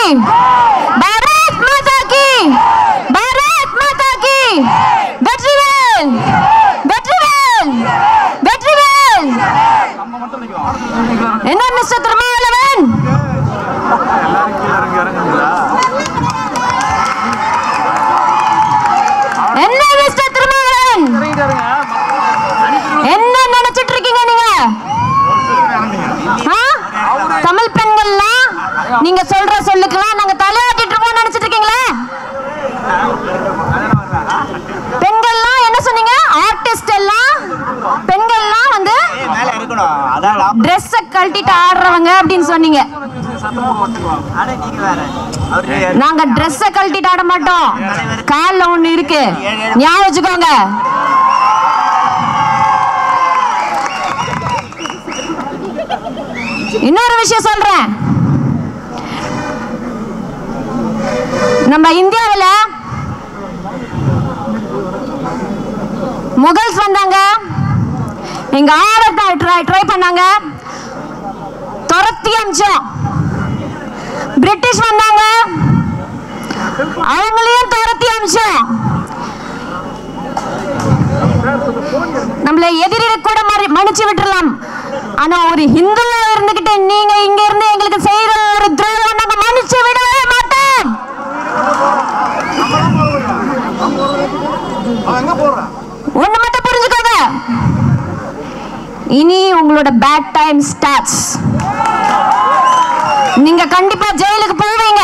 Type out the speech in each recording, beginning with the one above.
பாரத் மாதா கி பாரத் மாதா கி வெற்றிவேல் வெற்றிவேல் வெற்றிவேல் என்ன மிஸ்டர் திருமாவளவன் என்ன மிஸ்டர் திருமாவளவன் என்ன நினைச்சிட்டு இருக்கீங்க நீங்க ஆ? தமிழ் பெண்கள்லாம் நீங்க சொல்ற சொல்லுக்கெல்லாம் நாங்க தலையாட்டிட்டு இருக்கோம் நினைச்சிட்டு இருக்கீங்களா பெண்கள்லாம் என்ன சொன்னீங்க ஆர்டிஸ்ட் எல்லாம் பெண்கள்லாம் வந்து மேல இருக்கணும் அதான் ட்ரெஸ் கழட்டிட்டு ஆடுறவங்க அப்படின்னு சொன்னீங்க அட நீங்க வேற அவரு நாங்க ட்ரெஸ் கழட்டிட்டு ஆட மாட்டோம் கால்ல ஒண்ணு இருக்கு ஞாபகம் வச்சுக்கோங்க இன்னொரு விஷயம் சொல்றேன் நம்ம இந்தியாவுல முகல்ஸ் வந்தாங்க எங்க ஆடத்தை ட்ரை ட்ரை பண்ணாங்க துரத்தி அமிச்சோம் பிரிட்டிஷ் வந்தாங்க அவங்களையும் துரத்தி அமிச்சோம் நம்மள எதிரி கூட மறி- மன்னிச்சு விட்டுறலாம் ஆனா ஒரு ஹிந்துவா இருந்துகிட்டு நீங்க இங்க இருந்து எங்களுக்கு செய்யற ஒரு துரோகம் நாங்க மன்னிச்சு விடவே மாட்டோம் ஒண்ணு மட்டும் புரிஞ்சுக்கோங்க இனி உங்களோட பேட் டைம் ஸ்டார்ட்ஸ் நீங்க கண்டிப்பா ஜெயிலுக்கு போவீங்க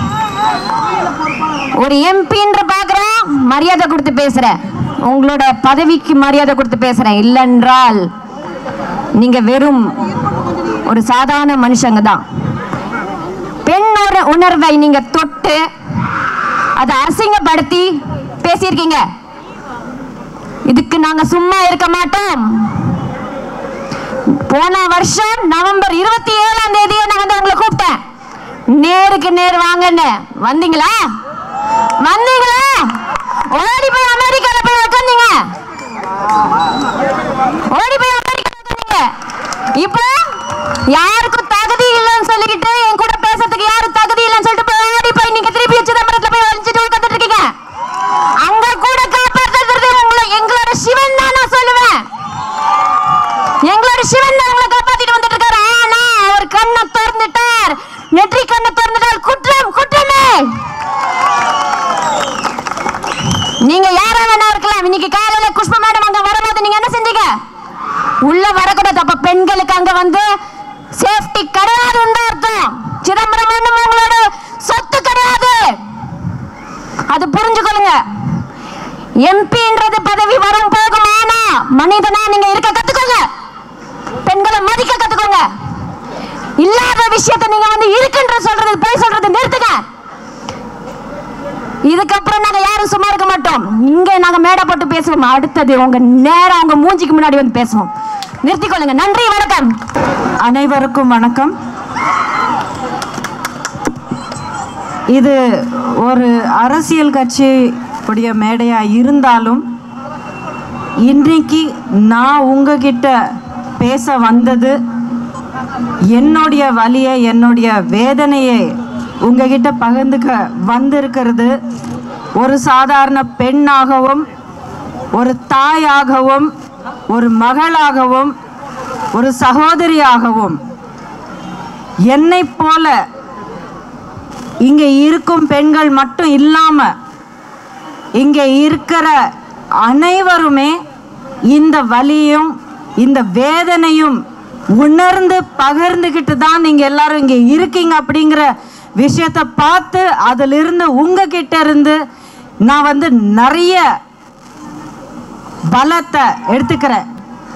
ஒரு எம்பின்ற பாக்குறேன் மரியாதை கொடுத்து பேசுறேன் உங்களோட பதவிக்கு மரியாதை கொடுத்து பேசுறேன் இல்லைன்றால் நீங்க வெறும் ஒரு சாதாரண மனுஷங்க தான் பெண் உண- உணர்வை நீங்க தொட்டு அதை அசிங்கப்படுத்தி பேசியிருக்கீங்க இதுக்கு நாங்க சும்மா இருக்க மாட்டோம் போன வருஷம் நவம்பர் இருபத்தி ஏழாம் தேதி நான் வந்து உங்களை கூப்பிட்டேன் நேருக்கு நேர் வாங்கன்னு வந்தீங்களா வந்தீங்களா ஓடி போய் அமெரிக்கால போய் உட்காந்தீங்க ஓடி போய் அமெரிக்கால உட்காந்தீங்க இப்போ யாருக்கும் தகுதி இல்லைன்னு சொல்லிக்கிட்டு என் கூட பேசுறதுக்கு யாரும் தகுதி இல்லைன்னு சொல்லிட்டு போய் ஓடி போய் நீங்க திருப்பி சிதம்பரத்துல போய் ஒளிஞ்சிட்டு உட்காந்துட்டு இருக்கீங்க அங்க கூட காப்பாற்றுறது உங்களை எங்களோட சிவன் தான் நான் சொல்லுவேன் எங்களோட சிவன் தான் உங்களை காப்பாத்திட்டு வந்துட்டு இருக்காரு ஆனா அவர் கண்ணை திறந்துட்டார் நெற்றி கண்ணை திறந்துட்டார் குற்றம் குற்றமே நீங்க யாரா வேணா இருக்கலாம் இன்னைக்கு காலையில குஷ்ப மேடம் அங்க வரும்போது நீங்க என்ன செஞ்சீங்க உள்ள வரக்கூடாது அப்ப பெண்களுக்கு அங்க வந்து சேஃப்டி கிடையாதுன்னு தான் அர்த்தம் சிதம்பரம் ஒண்ணும் உங்களோட சொத்து கிடையாது அது புரிஞ்சுக்கொள்ளுங்க எம்பின்றது பதவி வரும் போகும் ஆனா மனிதனா நீங்க இருக்க கத்துக்கோங்க பெண்களை மதிக்க கத்துக்கோங்க இல்லாத விஷயத்தை நீங்க வந்து இருக்குன்ற சொல்றது போய் சொல்றது நிறுத்துங்க இதுக்கப்புறம் நாங்க யாரும் சும்மா இருக்க மாட்டோம் இங்க நாங்க மேடை போட்டு பேசுவோம் அடுத்தது உங்க நேரம் உங்க மூஞ்சிக்கு முன்னாடி வந்து பேசுவோம் நிறுத்திக்கொள்ளுங்க நன்றி வணக்கம் அனைவருக்கும் வணக்கம் இது ஒரு அரசியல் கட்சி உடைய மேடையா இருந்தாலும் இன்றைக்கு நான் உங்ககிட்ட பேச வந்தது என்னுடைய வலியை என்னுடைய வேதனையை உங்ககிட்ட பகிர்ந்துக்க வந்திருக்கிறது ஒரு சாதாரண பெண்ணாகவும் ஒரு தாயாகவும் ஒரு மகளாகவும் ஒரு சகோதரியாகவும் என்னைப் போல இங்கே இருக்கும் பெண்கள் மட்டும் இல்லாம இங்கே இருக்கிற அனைவருமே இந்த வலியும் இந்த வேதனையும் உணர்ந்து பகிர்ந்துக்கிட்டு தான் நீங்க எல்லாரும் இங்க இருக்கீங்க அப்படிங்கிற விஷயத்த பார்த்து அதிலிருந்து உங்ககிட்ட இருந்து நான் வந்து நிறைய பலத்தை எடுத்துக்கிறேன்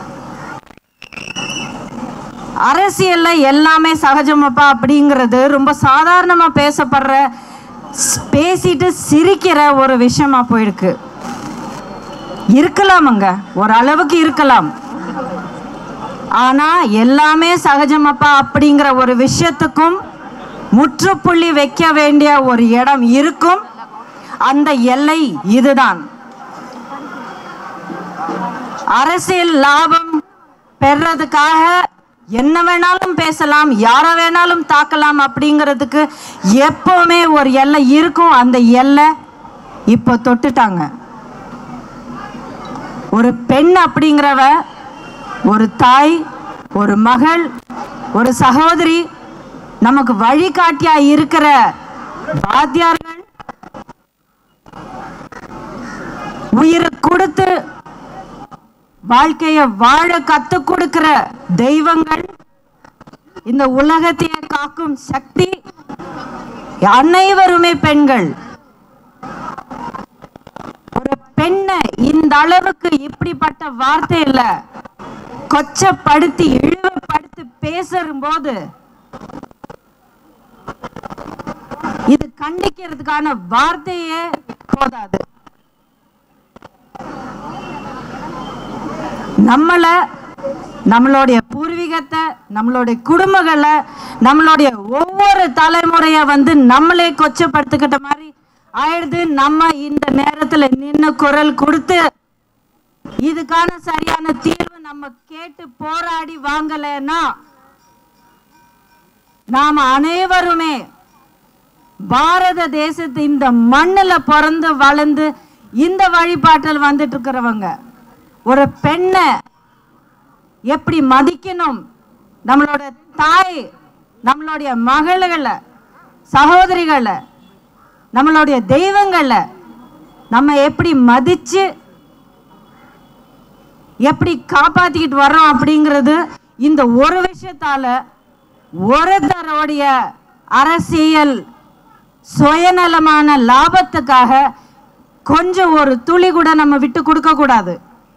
அரசியல்ல எல்லாமே சகஜமப்பா அப்படிங்கிறது ரொம்ப சாதாரணமா பேசப்படுற ஸ்- பேசிட்டு சிரிக்கிற ஒரு விஷயமா போயிருக்கு இருக்கலாமுங்க ஒரு அளவுக்கு இருக்கலாம் ஆனா எல்லாமே சகஜமப்பா அப்படிங்கிற ஒரு விஷயத்துக்கும் முற்றுப்புள்ளி வைக்க வேண்டிய ஒரு இடம் இருக்கும் அந்த எல்லை இதுதான் அரசியல் லாபம் பெறதுக்காக என்ன வேணாலும் பேசலாம் யாரை வேணாலும் தாக்கலாம் அப்படிங்கிறதுக்கு எப்பவுமே ஒரு எல்லை இருக்கும் அந்த எல்லை இப்போ தொட்டுட்டாங்க ஒரு பெண் அப்படிங்கிறவ ஒரு தாய் ஒரு மகள் ஒரு சகோதரி நமக்கு வழிகாட்டியா இருக்கிற வாத்தியார்கள் உயிரை கொடுத்து வாழ்க்கைய வாழ கத்து கொடுக்கிற தெய்வங்கள் இந்த உலகத்தையே காக்கும் சக்தி அனைவருமே பெண்கள் ஒரு பெண்ணை இந்த அளவுக்கு இப்படிப்பட்ட வார்த்தை இல்ல கொச்சப்படுத்தி இழிவுபடுத்தி பேசும்போது இது கண்டிக்கிறதுக்கான வார்த்தையே போதாது நம்மளை நம்மளுடைய பூர்வீகத்தை நம்மளுடைய குடும்பங்களை நம்மளுடைய ஒவ்வொரு தலைமுறைய வந்து நம்மளே கொச்சப்படுத்திக்கிட்ட மாதிரி ஆயிடுது நம்ம இந்த நேரத்துல நின்று குரல் கொடுத்து இதுக்கான சரியான தீர்வு நம்ம கேட்டு போராடி வாங்கலைன்னா நாம அனைவருமே பாரத தேசத்து இந்த மண்ணுல பிறந்து வளர்ந்து இந்த வழிபாட்டில் வந்துட்டு இருக்கிறவங்க ஒரு பெண்ணை எப்படி மதிக்கணும் நம்மளோட தாய் நம்மளுடைய மகள்களை சகோதரிகளை நம்மளுடைய தெய்வங்களை நம்ம எப்படி மதிச்சு எப்படி காப்பாத்திக்கிட்டு வர்றோம் அப்படிங்கிறது இந்த ஒரு விஷயத்தால ஒருத்தருடைய அரசியல் சுயநலமான லாபத்துக்காக கொஞ்சம் ஒரு துளி கூட நம்ம விட்டு கொடுக்க கூடாது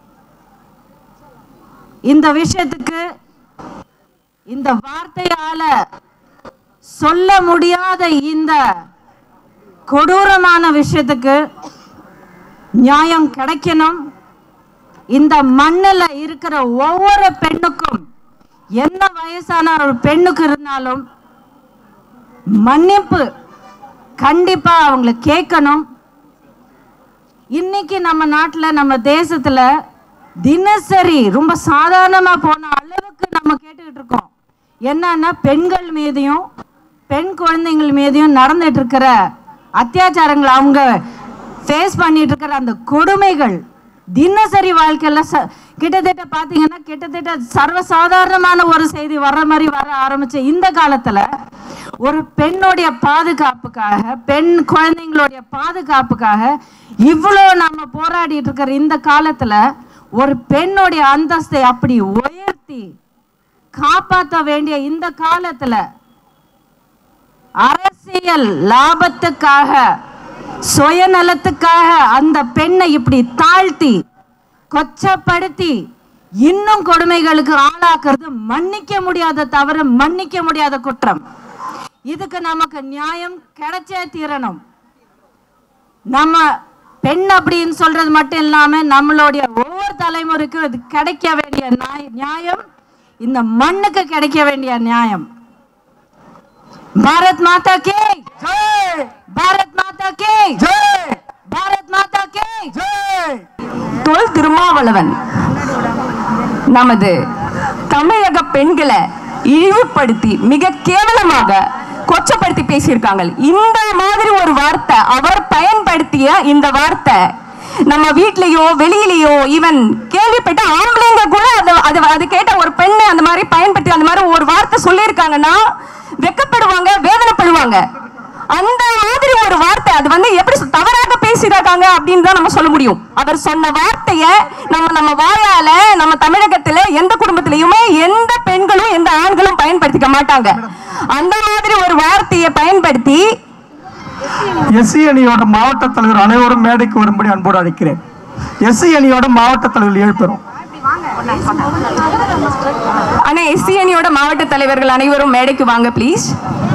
இந்த விஷயத்துக்கு இந்த வார்த்தையால சொல்ல முடியாத இந்த கொடூரமான விஷயத்துக்கு நியாயம் கிடைக்கணும் இந்த மண்ணில் இருக்கிற ஒவ்வொரு பெண்ணுக்கும் என்ன வயசான ஒரு பெண்ணுக்கு இருந்தாலும் மன்னிப்பு கண்டிப்பா அவங்கள கேட்கணும் இன்னைக்கு நம்ம நாட்டில் நம்ம தேசத்துல தினசரி ரொம்ப சாதாரணமா போன அளவுக்கு நம்ம கேட்டுக்கிட்டு இருக்கோம் என்னன்னா பெண்கள் மீதையும் பெண் குழந்தைகள் மீதையும் நடந்துட்டு இருக்கிற அத்தியாச்சாரங்கள் அவங்க ஃபேஸ் பண்ணிட்டு இருக்கிற அந்த கொடுமைகள் தினசரி வாழ்க்கையில ச கிட்டத்தட்ட பார்த்தீங்கன்னா கிட்டத்தட்ட சர்வசாதாரணமான ஒரு செய்தி வர்ற மாதிரி வர ஆரம்பிச்ச இந்த காலத்துல ஒரு பெண்ணுடைய பாதுகாப்புக்காக பெண் குழந்தைங்களுடைய பாதுகாப்புக்காக இவ்வளோ நம்ம போராடிட்டு இருக்கிற இந்த காலத்துல ஒரு பெண்ணுடைய அந்தஸ்தை அப்படி உயர்த்தி காப்பாற்ற வேண்டிய இந்த காலத்துல அரசியல் லாபத்துக்காக சுயநலத்துக்காக அந்த பெண்ணை இப்படி தாழ்த்தி கொச்சப்படுத்தி இன்னும் கொடுமைகளுக்கு ஆளாக்குறது மன்னிக்க முடியாத தவறு மன்னிக்க முடியாத குற்றம் இதுக்கு நமக்கு நியாயம் கிடைச்சே தீரணும் நம்ம பெண் அப்படின்னு சொல்றது மட்டும் இல்லாம நம்மளுடைய ஒவ்வொரு தலைமுறைக்கும் இது கிடைக்க வேண்டிய நியாய- நியாயம் இந்த மண்ணுக்கு கிடைக்க வேண்டிய நியாயம் பாரத் மாதா கே பாரத் மாதா கே பாரத் மாதா கே தொல் திருமாவளவன் நமது தமிழக பெண்களை இழிவுபடுத்தி மிக கேவலமாக கொச்சப்படுத்தி பேசியிருக்காங்க இந்த மாதிரி ஒரு வார்த்தை அவர் பயன்படுத்திய இந்த வார்த்தை நம்ம வீட்லயோ வெளியிலயோ ஈவன் கேள்விப்பட்ட ஆம்பளைங்க கூட அது அது அது கேட்ட ஒரு பெண்ணை அந்த மாதிரி பயன்படுத்தி அந்த மாதிரி ஒரு வார்த்தை சொல்லியிருக்காங்கன்னா வெக்கப்படுவாங்க வேதனைப்படுவாங்க அந்த மாதிரி ஒரு வார்த்தை அது வந்து எப்படி சொ- தவறாக பேசியிருக்காங்க அப்படின்னு தான் நம்ம சொல்ல முடியும் அவர் சொன்ன வார்த்தைய நம்ம நம்ம வாயால நம்ம தமிழகத்துல எந்த குடும்பத்திலயுமே எந்த பெண்களும் எந்த ஆண்களும் பயன்படுத்திக்க மாட்டாங்க அந்த மாதிரி ஒரு வார்த்தையை பயன்படுத்தி எஸ்சி அணியோட மாவட்ட தலைவர் அனைவரும் மேடைக்கு வரும்படி அன்போடு அழைக்கிறேன் எஸ்சி அணியோட மாவட்ட தலைவர் ஏழு பேரும் ஆனா எஸ்சி அணியோட மாவட்ட தலைவர்கள் அனைவரும் மேடைக்கு வாங்க ப்ளீஸ்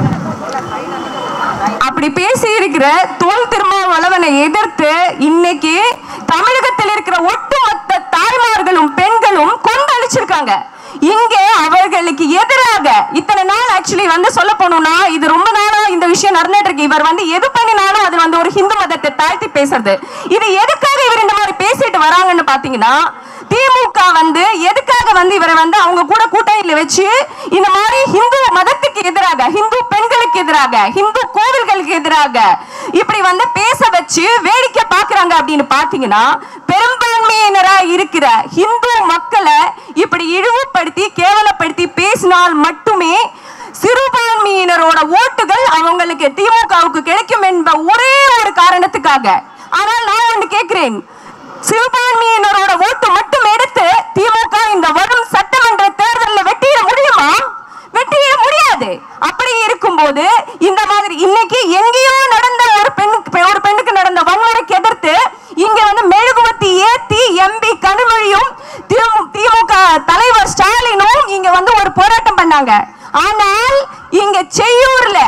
அப்படி பேசி இருக்கிற தோல் திருமாவளவனை எதிர்த்து இன்னைக்கு தமிழகத்தில் இருக்கிற ஒட்டுமொத்த தாய்மார்களும் பெண்களும் கொந்தளிச்சிருக்காங்க இங்கே அவர்களுக்கு எதிராக இத்தனை நாள் ஆக்சுவலி வந்து சொல்ல போனோம்னா இது ரொம்ப நாளா இந்த விஷயம் நடந்துட்டு இருக்கு இவர் வந்து எது பண்ணினாலும் அது வந்து ஒரு ஹிந்து மதத்தை தாழ்த்தி பேசுறது இது எதுக்காக இவர் இந்த மாதிரி பேசிட்டு வராங்கன்னு பாத்தீங்கன்னா திமுக வந்து எதுக்காக வந்து இவரை வந்து அவங்க கூட கூட்டணியில வச்சு இந்த மாதிரி ஹிந்து மதத்துக்கு எதிராக ஹிந்து பெண்களுக்கு எதிராக ஹிந்து கோவில்களுக்கு எதிராக இப்படி வந்து பேச வச்சு வேடிக்கை பாக்குறாங்க அப்படின்னு பாத்தீங்கன்னா பெரும்பான்மையினரா இருக்கிற ஹிந்து மக்களை இப்படி இழிவுபடுத்தி கேவலப்படுத்தி பேசினால் மட்டுமே சிறுபான்மையினரோட ஓட்டுகள் அவங்களுக்கு திமுகவுக்கு கிடைக்கும் என்ப ஒரே ஒரு காரணத்துக்காக ஆனால் நான் ஒன்று கேட்கிறேன் சிறுபான்மையினரோட ஓட்டு மட்டும் எடுத்து திமுக இந்த வரும் சட்டமன்ற தேர்தலில் வெட்டிட முடியுமா வெட்டிட முடியாது அப்படி இருக்கும்போது இந்த மாதிரி இன்னைக்கு எங்கேயோ நடந்த ஒரு பெண்ணுக்கு ஒரு பெண்ணுக்கு நடந்த வன்முறைக்கு எதிர்த்து இங்க வந்து மெழுகுவத்தி ஏத்தி எம்பி கனிமொழியும் திமு- திமுக தலைவர் ஸ்டாலினும் இங்க வந்து ஒரு போராட்டம் பண்ணாங்க ஆனால் இங்க செய்யூர்ல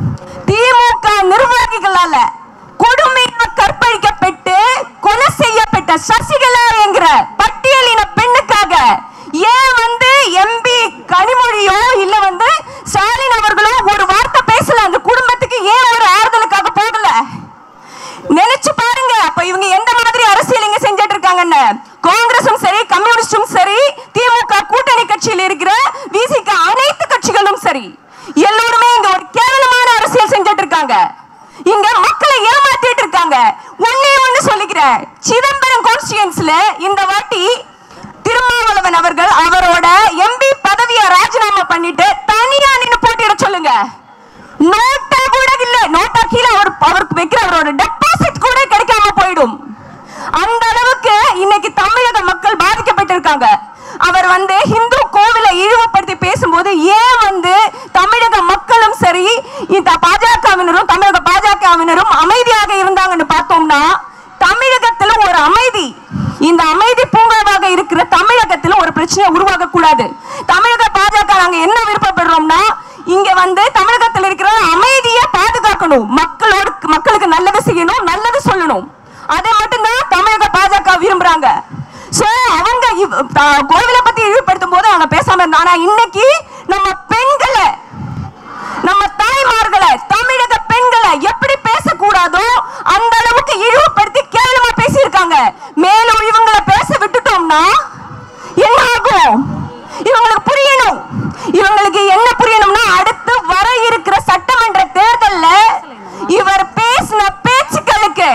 திமுக நிர்வாகிகளால கொடுமையாக கற்பழிக்கப்பட்டு கொலை செய்யப்பட்ட சசிகலா என்கிற பட்டியலின பெண்ணுக்காக ஏன் வந்து எம்பி கனிமொழியோ இல்ல வந்து ஸ்டாலின் அவர்களோ ஒரு வார்த்தை பேசல அந்த குடும்பத்துக்கு ஏன் ஒரு ஆறுதலுக்காக போகல நினைச்சு பாருங்க அப்ப இவங்க எந்த மாதிரி அரசியல் இங்க செஞ்சுட்டு இருக்காங்கன்னு காங்கிரஸும் சரி கம்யூனிஸ்டும் சரி திமுக கூட்டணி கட்சியில் இருக்கிற விசிக அனைத்து கட்சிகளும் சரி எல்லோருமே இங்க ஒரு கேவலமான அரசியல் செஞ்சுட்டு இருக்காங்க இங்க மக்களை ஏமாத்திட்டு இருக்காங்க ஒன்னே ஒண்ணு சொல்லிக்கிறேன் சிதம்பரம் கான்ஸ்டியன்ஸ்ல இந்த வாட்டி திருமாவளவன் அவர்கள் அவரோட எம்பி பதவியை ராஜினாமா பண்ணிட்டு தனியா நின்னு போட்டியிட சொல்லுங்க நோட்டா கூட இல்ல நோட்டா கீழே அவர் அவருக்கு வைக்கிற அவரோட டெபாசிட் கூட கிடைக்காம போயிடும் அந்த அளவுக்கு இன்னைக்கு தமிழக மக்கள் பாதிக்கப்பட்டிருக்காங்க அவர் வந்து ஹிந்து கோவிலை இழிவுபடுத்தி பேசும்போது ஏன் வந்து தமிழக மக்களும் சரி இந்த பாஜகவினரும் தமிழக பாஜகவினரும் அமைதியாக இருந்தாங்கன்னு பார்த்தோம்னா தமிழகத்துல ஒரு அமைதி இந்த அமைதி பூங்காவாக இருக்கிற தமிழகத்துல ஒரு பிரச்சனை உருவாக கூடாது தமிழக பாஜக நாங்க என்ன விருப்பப்படுறோம்னா இங்க வந்து தமிழகத்தில் இருக்கிற அமைதியை பாதுகாக்கணும் மக்களோட மக்களுக்கு நல்லது செய்யணும் நல்லது சொல்லணும் அதை மட்டும்தான் தமிழக பாஜக விரும்புறாங்க சோ அவங்க இவ்- த- கோவிலை பத்தி இழிவுபடுத்தும் போது அவங்க பேசாம இருந்தாங்க ஆனா இன்னைக்கு நம்ம பெண்களை நம்ம தாய்மார்களை தமிழக பெண்களை எப்படி பேசக்கூடாதோ அந்த அளவுக்கு இழிவுபடுத்தி கேவலமா பேசியிருக்காங்க மேலும் இவங்களை பேச விட்டுட்டோம்னா என்ன ஆகும் இவங்களுக்கு புரியணும் இவங்களுக்கு என்ன புரியணும்னா அடுத்து வர இருக்கிற சட்டமன்ற தேர்தல்ல இவர் பேசின பேச்சுக்களுக்கு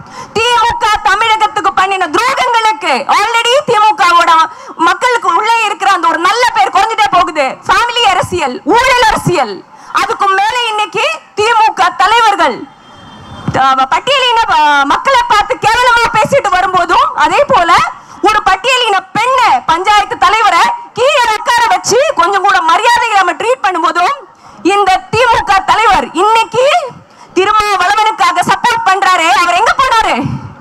திமுக தமிழகத்துக்கு பண்ணின துரோகங்களுக்கு ஆல்ரெடி திமுகவோட மக்களுக்கு உள்ளே இருக்கிற அந்த ஒரு நல்ல பேர் குறைஞ்சிட்டே போகுது ஃபேமிலி அரசியல் ஊழல் அரசியல் அதுக்கு மேல இன்னைக்கு திமுக தலைவர்கள் அஹ், பட்டியலின அஹ், மக்களை பார்த்து கேவலமா பேசிட்டு வரும்போதும் அதே போல ஒரு பட்டியலின பெண்ணை பஞ்சாயத்து தலைவரை கீழே உட்கார வச்சு கொஞ்சம் கூட மரியாதை இல்லாம ட்ரீட் பண்ணும்போதும் இந்த திமுக தலைவர் இன்னைக்கு திருமாவளவனுக்காக சப்போர்ட் பண்றாரு அவர் எங்க போனாரு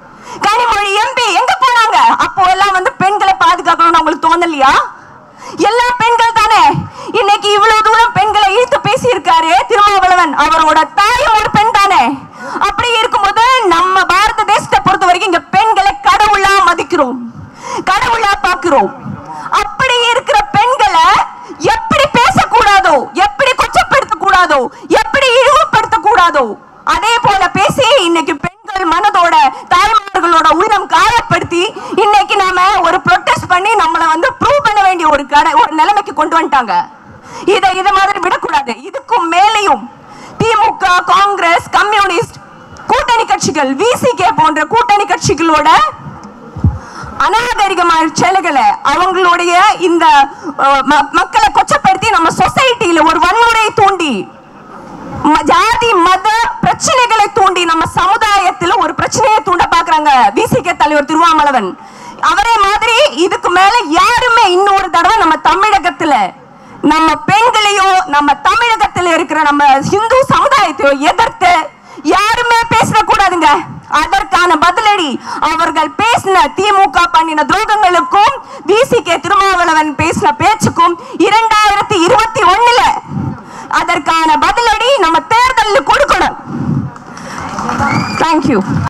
கனிமொழி எம்பி எங்க போனாங்க அப்போ எல்லாம் வந்து பெண்களை பாதுகாக்கணும்னு அவங்களுக்கு தோணலையா எல்லா பெண்கள் தானே இன்னைக்கு இவ்வளவு தூரம் பெண்களை இழுத்து பேசி இருக்காரு திருமாவளவன் அவரோட தாயும் ஒரு பெண் தானே அப்படி இருக்கும்போது நம்ம பாரத தேசத்தை பொறுத்த வரைக்கும் இங்க பெண்களை கடவுளா மதிக்கிறோம் கடவுளா பார்க்கிறோம் அப்படி இருக்கிற பெண்களை எப்படி பேசக்கூடாதோ எப்படி கொச்சப்படுத்த கூடாதோ எப்படி இழிவுபடுத்த கூடாதோ அதே போல பேசி இன்னைக்கு பெண்கள் மனதோட தாய்மார்களோட உள்ளம் காயப்படுத்தி இன்னைக்கு நாம ஒரு ப்ரொட்டஸ்ட் பண்ணி நம்மள வந்து ப்ரூவ் பண்ண வேண்டிய ஒரு கடை ஒரு நிலைமைக்கு கொண்டு வந்துட்டாங்க இதை இதை மாதிரி விடக்கூடாது இதுக்கும் மேலேயும் திமுக காங்கிரஸ் கம்யூனிஸ்ட் கூட்டணி கட்சிகள் விசிகே போன்ற கூட்டணி கட்சிகளோட அநாகரிகமான செயல்களை அவங்களுடைய இந்த அஹ், ம- மக்களை கொச்சப்படுத்தி நம்ம சொசைட்டில ஒரு வன்முறை தூண்டி ம- ஜாதி மத பிரச்சனைகளை தூண்டி நம்ம சமுதாயத்துல ஒரு பிரச்சனையை தூண்ட பாக்குறாங்க விசிக தலைவர் திருவாமலவன் அவரே மாதிரி இதுக்கு மேல யாருமே இன்னொரு தடவை நம்ம தமிழகத்துல நம்ம பெண்களையோ நம்ம தமிழகத்துல இருக்கிற நம்ம ஹிந்து சமுதாயத்தையோ எதிர்த்து யாருமே பேசக்கூடாதுங்க அதற்கான பதிலடி அவர்கள் பேசின திமுக பண்ணின துரோகங்களுக்கும் விசிகே திருமாவளவன் பேசின பேச்சுக்கும் இரண்டாயிரத்தி இருபத்தி ஒண்ணுல அதற்கான பதிலடி நம்ம தேர்தலில் கொடுக்கணும் தேங்க்யூ